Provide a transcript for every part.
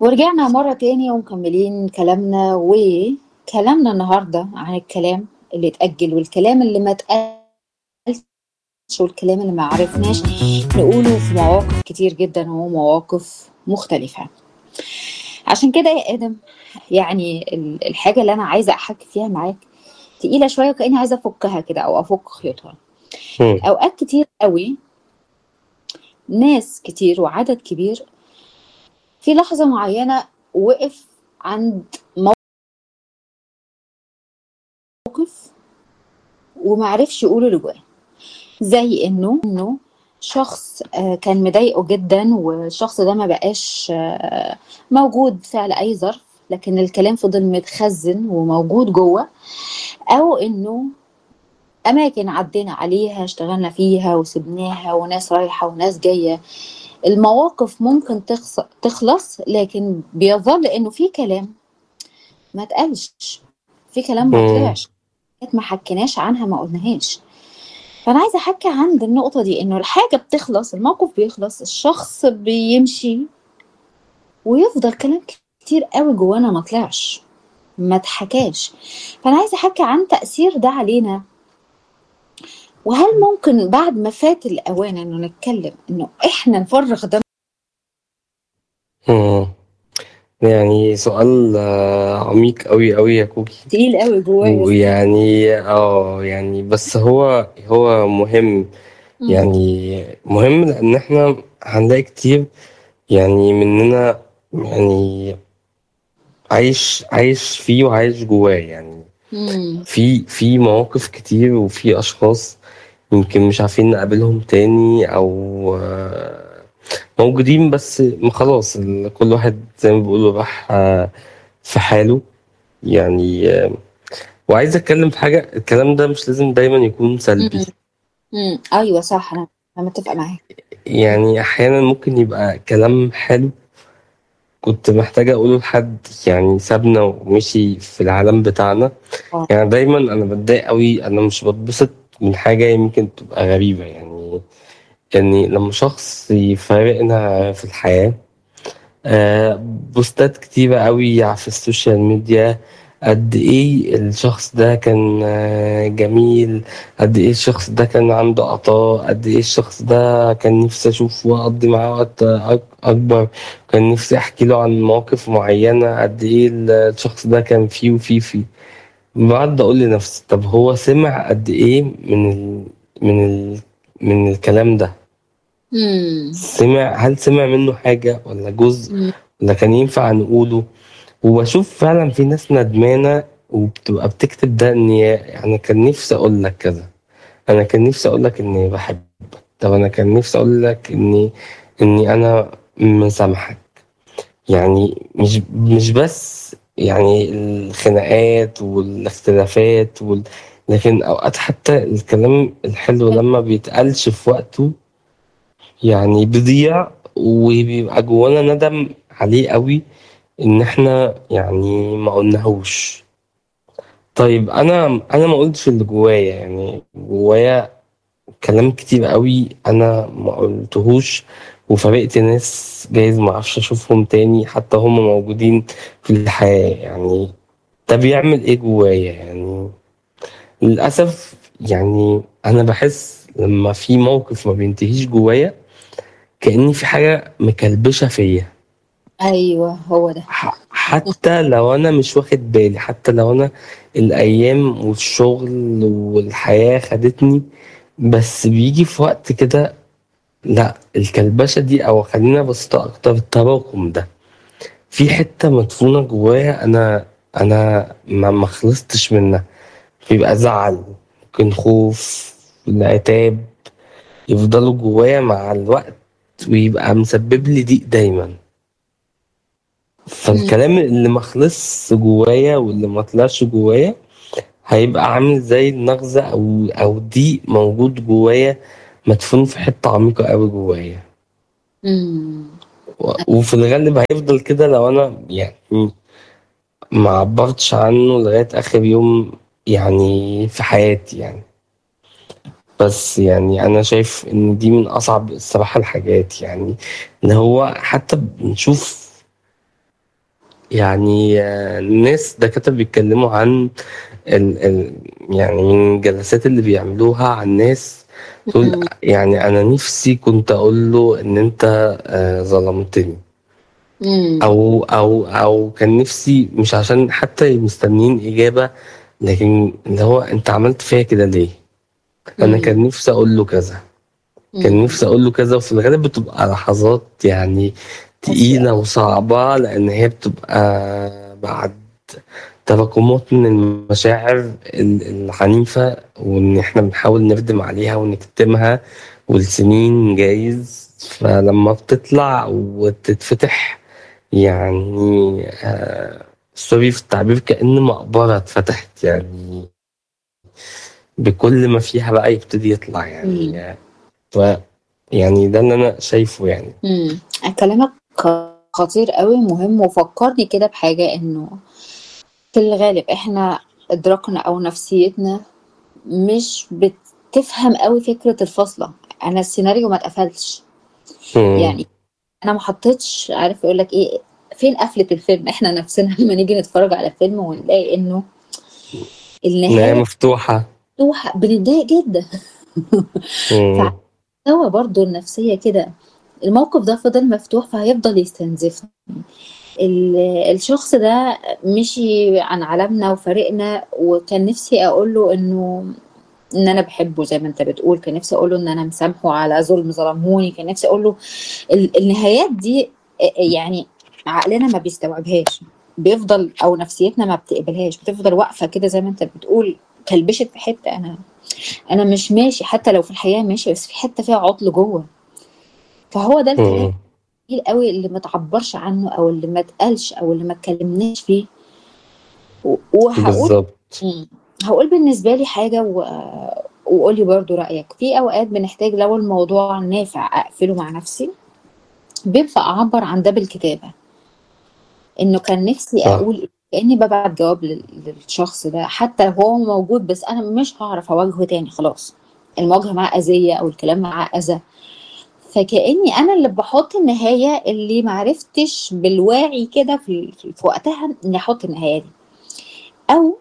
ورجعنا مرة تاني ومكملين كلامنا وكلامنا النهاردة عن الكلام اللي اتأجل والكلام اللي ما اتقالش والكلام اللي ما عرفناش نقوله في مواقف كتير جدا ومواقف مختلفة عشان كده يا آدم يعني ال- الحاجة اللي أنا عايزة أحكي فيها معاك تقيلة شوية وكأني عايزة أفكها كده أو أفك خيوطها مم. أوقات كتير قوي ناس كتير وعدد كبير في لحظة معينة وقف عند موقف ومعرفش يقول اللي جواه زي انه انه شخص آه، كان مضايقه جدا والشخص ده ما بقاش آه، موجود فعل اي ظرف لكن الكلام فضل متخزن وموجود جوه او انه اماكن عدينا عليها اشتغلنا فيها وسبناها وناس رايحه وناس جايه المواقف ممكن تخص... تخلص لكن بيظل انه في كلام ما اتقالش في كلام ما مم. طلعش حاجات ما حكيناش عنها ما قلناهاش فانا عايزه احكي عن النقطه دي انه الحاجه بتخلص الموقف بيخلص الشخص بيمشي ويفضل كلام كتير قوي جوانا ما طلعش ما اتحكاش فانا عايزه احكي عن تاثير ده علينا وهل ممكن بعد ما فات الاوان انه نتكلم انه احنا نفرغ ده مم. يعني سؤال آه، عميق أوي أوي يا كوكي تقيل قوي جوايا ويعني اه يعني بس هو هو مهم مم. يعني مهم لأن احنا هنلاقي كتير يعني مننا يعني عايش عايش فيه وعايش جواه يعني مم. في في مواقف كتير وفي أشخاص يمكن مش عارفين نقابلهم تاني أو آه، موجودين بس خلاص ال- كل واحد زي ما بيقولوا راح آه، في حاله يعني آه، وعايز اتكلم في حاجه الكلام ده مش لازم دايما يكون سلبي مم. مم. ايوه صح انا انا متفقه معاك يعني احيانا ممكن يبقى كلام حلو كنت محتاج اقوله لحد يعني سابنا ومشي في العالم بتاعنا اه يعني دايما انا بتضايق قوي انا مش بتبسط من حاجه يمكن تبقى غريبه يعني يعني لما شخص يفارقنا في الحياه آه، بوستات كتيرة قوي في السوشيال ميديا قد ايه الشخص ده كان آه، جميل قد ايه الشخص ده كان عنده عطاء قد ايه الشخص ده كان نفسي اشوفه واقضي معاه وقت أك- اكبر كان نفسي احكي له عن مواقف معينة قد ايه الشخص ده كان فيه وفيه فيه بقعد اقول لنفسي طب هو سمع قد ايه من ال من ال من الكلام ده مم. سمع هل سمع منه حاجة ولا جزء مم. ولا كان ينفع نقوله وبشوف فعلا في ناس ندمانة وبتبقى بتكتب ده ان هي- انا كان نفسي اقول لك كذا انا كان نفسي اقول لك اني بحبك طب انا كان نفسي اقول لك اني اني انا مسامحك يعني مش مش بس يعني الخناقات والاختلافات وال... لكن اوقات حتى الكلام الحلو لما بيتقالش في وقته يعني بيضيع وبيبقى جوانا ندم عليه قوي ان احنا يعني ما قلناهوش طيب انا انا ما قلتش اللي جوايا يعني جوايا كلام كتير قوي انا ما قلتهوش وفرقت ناس جايز ما اعرفش اشوفهم تاني حتى هم موجودين في الحياة يعني ده بيعمل ايه جوايا يعني للاسف يعني انا بحس لما في موقف ما بينتهيش جوايا كأني في حاجة مكلبشة فيا ايوه هو ده ح- حتى لو انا مش واخد بالي حتى لو انا الايام والشغل والحياة خدتني بس بيجي في وقت كده لا الكلبشة دي او خلينا بسيطة اكتر التراكم ده في حتة مدفونة جوايا انا انا ما ما خلصتش منها بيبقى زعل ممكن خوف العتاب يفضلوا جوايا مع الوقت ويبقى مسبب لي ضيق دايما مم. فالكلام اللي ما خلصش جوايا واللي ما طلعش جوايا هيبقى عامل زي النغزة أو أو ضيق موجود جوايا مدفون في حتة عميقة أوي جوايا مم. و- وفي الغالب هيفضل كده لو أنا يعني ما عبرتش عنه لغاية آخر يوم يعني في حياتي يعني بس يعني أنا شايف إن دي من أصعب الصراحة الحاجات يعني اللي هو حتى بنشوف يعني آه، الناس دكاترة بيتكلموا عن ال ال يعني من الجلسات اللي بيعملوها على الناس تقول مم. يعني أنا نفسي كنت أقول له إن أنت آه، ظلمتني مم. أو أو أو كان نفسي مش عشان حتى مستنيين إجابة لكن اللي هو أنت عملت فيا كده ليه؟ أنا مم. كان نفسي أقول له كذا كان مم. نفسي أقول له كذا وفي الغالب بتبقى لحظات يعني قاسية تقيلة وصعبة لأن هي بتبقى بعد تراكمات من المشاعر ال- العنيفة وإن إحنا بنحاول نردم عليها ونكتمها والسنين جايز فلما بتطلع وتتفتح يعني آه سوري في التعبير كأن مقبرة اتفتحت يعني بكل ما فيها بقى يبتدي يطلع مم. يعني ف يعني ده اللي أنا شايفه يعني مم. كلامك خطير قوي مهم وفكرني كده بحاجة انه في الغالب احنا ادراكنا او نفسيتنا مش بتفهم قوي فكرة الفاصلة انا السيناريو ما اتقفلش مم. يعني انا ما حطيتش عارف يقول لك ايه فين قفلة الفيلم احنا نفسنا لما نيجي نتفرج على فيلم ونلاقي انه نهاية النهاية مفتوحة مفتوحة بنتضايق جدا مم. فهو برضو النفسية كده الموقف ده فضل مفتوح فهيفضل يستنزفني ال- الشخص ده مشي عن عالمنا وفارقنا وكان نفسي اقول له انه ان انا بحبه زي ما انت بتقول كان نفسي اقول له ان انا مسامحه على ظلم ظلمهوني كان نفسي اقول له ال- النهايات دي يعني عقلنا ما بيستوعبهاش بيفضل او نفسيتنا ما بتقبلهاش بتفضل واقفه كده زي ما انت بتقول كلبشت في حته انا انا مش ماشي حتى لو في الحياه ماشي بس في حته فيها عطل جوه فهو ده الكلام مم. الكتير قوي اللي ما تعبرش عنه او اللي ما اتقالش او اللي ما اتكلمناش فيه و- وهقول بالظبط مم. هقول بالنسبه لي حاجه و... وقولي برضو رايك في اوقات بنحتاج لو الموضوع نافع اقفله مع نفسي بينفع اعبر عن ده بالكتابه انه كان نفسي صح اقول كاني ببعت جواب لل- للشخص ده حتى لو هو موجود بس انا مش هعرف اواجهه تاني خلاص المواجهه معاه اذيه او الكلام معاه اذى فكاني انا اللي بحط النهايه اللي معرفتش بالواعي كده في, في في وقتها اني احط النهايه دي او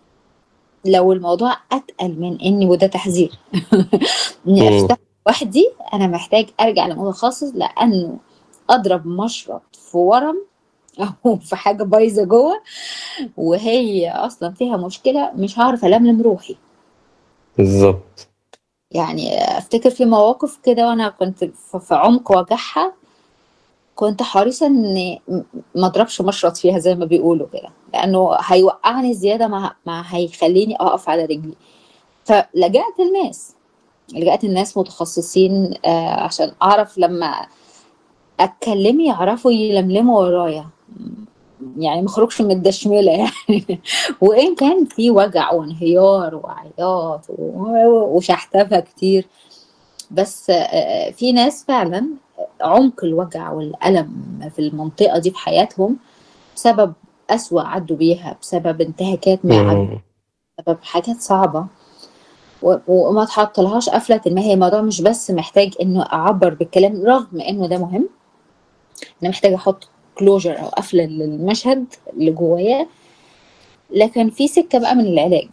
لو الموضوع اتقل من اني وده تحذير اني مم. افتح وحدي انا محتاج ارجع لمتخصص لانه اضرب مشرط في ورم او في حاجه بايظه جوه وهي اصلا فيها مشكله مش هعرف الملم روحي بالظبط يعني افتكر في مواقف كده وانا كنت في في عمق وجعها كنت حريصه ان م- ما اضربش مشرط فيها زي ما بيقولوا كده لانه هيوقعني زياده ما ما هيخليني اقف على رجلي فلجأت الناس لجأت الناس متخصصين آه، عشان اعرف لما اتكلم يعرفوا يلملموا ورايا يعني ما اخرجش من الدشمله يعني وان كان في وجع وانهيار وعياط و- وشحتفه كتير بس آه، في ناس فعلا عمق الوجع والألم في المنطقة دي في حياتهم بسبب أسوأ عدوا بيها بسبب انتهاكات ما عدوا مم. بسبب حاجات صعبة و- وما تحطلهاش قفلة ما هي الموضوع مش بس محتاج انه اعبر بالكلام رغم انه ده مهم انا محتاجة احط كلوجر او قفلة للمشهد اللي جوايا لكن في سكة بقى من العلاج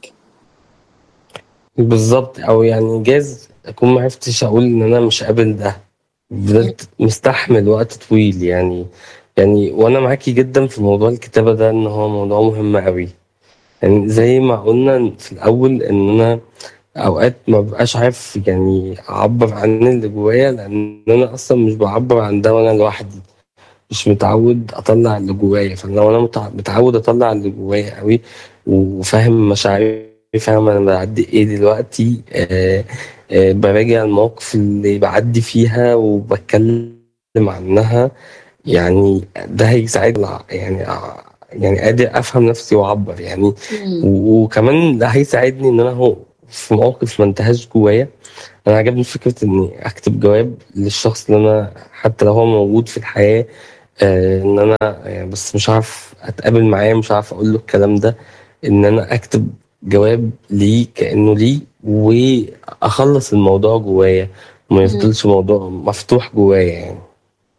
بالظبط او يعني جاز اكون ما عرفتش اقول ان انا مش قابل ده فضلت مستحمل وقت طويل يعني يعني وانا معاكي جدا في موضوع الكتابة ده ان هو موضوع مهم قوي يعني زي ما قلنا في الاول ان انا اوقات ما ببقاش عارف يعني اعبر عن اللي جوايا لان انا اصلا مش بعبر عن ده وانا لوحدي مش متعود اطلع اللي جوايا فلو انا متع- متعود اطلع اللي جوايا قوي وفاهم مشاعري فاهم انا بعدي ايه دلوقتي آه آه براجع المواقف اللي بعدي فيها وبتكلم عنها يعني ده هيساعدني يعني آه، يعني قادر افهم نفسي واعبر يعني مم. و- وكمان ده هيساعدني ان انا هو في موقف ما انتهاش جوايا انا عجبني فكره اني اكتب جواب للشخص اللي انا حتى لو هو موجود في الحياه آه ان انا يعني بس مش عارف اتقابل معاه مش عارف اقول له الكلام ده ان انا اكتب جواب ليه كانه ليه واخلص الموضوع جوايا وما مم. يفضلش موضوع مفتوح جوايا يعني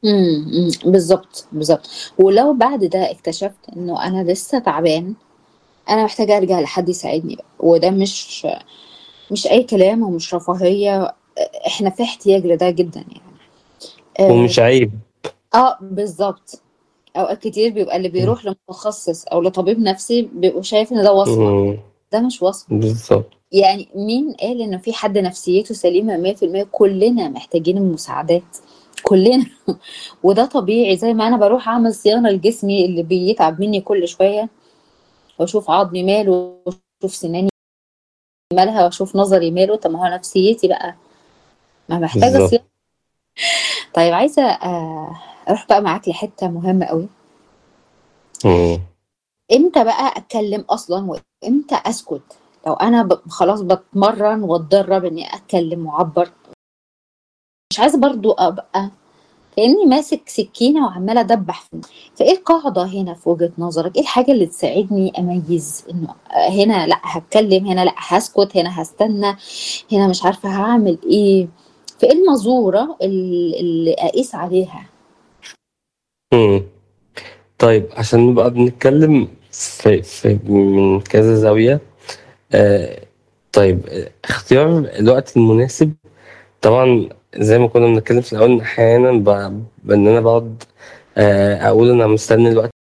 إمم، إمم، بالضبط، بالضبط. ولو بعد ده اكتشفت إنه أنا لسه تعبان، أنا محتاجة ألجأ لحد يساعدني بقى، وده مش مش أي كلام ومش رفاهية، أ إحنا في احتياج لده جدًا يعني. آآ ومش عيب. آه، بالضبط. أوقات كتير بيبقى اللي إمم. بيروح لمتخصص أو لطبيب نفسي بيبقوا شايف إن ده وصمة، إمم. ده مش وصمة. بالضبط. يعني مين قال إن في حد نفسيته سليمة 100%؟ كلنا محتاجين المساعدات، كلنا وده طبيعي زي ما أنا باروح أعمل صيانة لجسمي اللي بيتعب مني كل شوية، وأشوف عضمي ماله، وأشوف سناني مالها، وأشوف نظري ماله، طب ما هو نفسيتي بقى ما محتاجة بالضبط. صيانة. طيب عايزة آآ أروح بقى معاك لحتة مهمة أوي. إمم. إمتى بقى أتكلم أصلًا وإمتى أسكت؟ لو أنا ب خلاص باتمرن واتدرب إني أتكلم وأعبّر مش عايزة برضه أبقى كإني ماسك سكينة وعمّالة أدبّح في فإيه القاعدة هنا في وجهة نظرك؟ إيه الحاجة اللي تساعدني أميّز إنه هنا لأ هاتكلم، هنا لأ هاسكت، هنا هاستنى، هنا مش عارفة هاعمل إيه؟ فإيه المازورة ال اللي أقيس عليها؟ إمم. طيب عشان نبقى بنتكلم في في من كذا زاوية، آآ طيب اختيار الوقت المناسب طبعًا زي ما كنا بنتكلم في الأول إن أحيانًا ب بإن أنا باقعد آآ أقول أنا مستني الوقت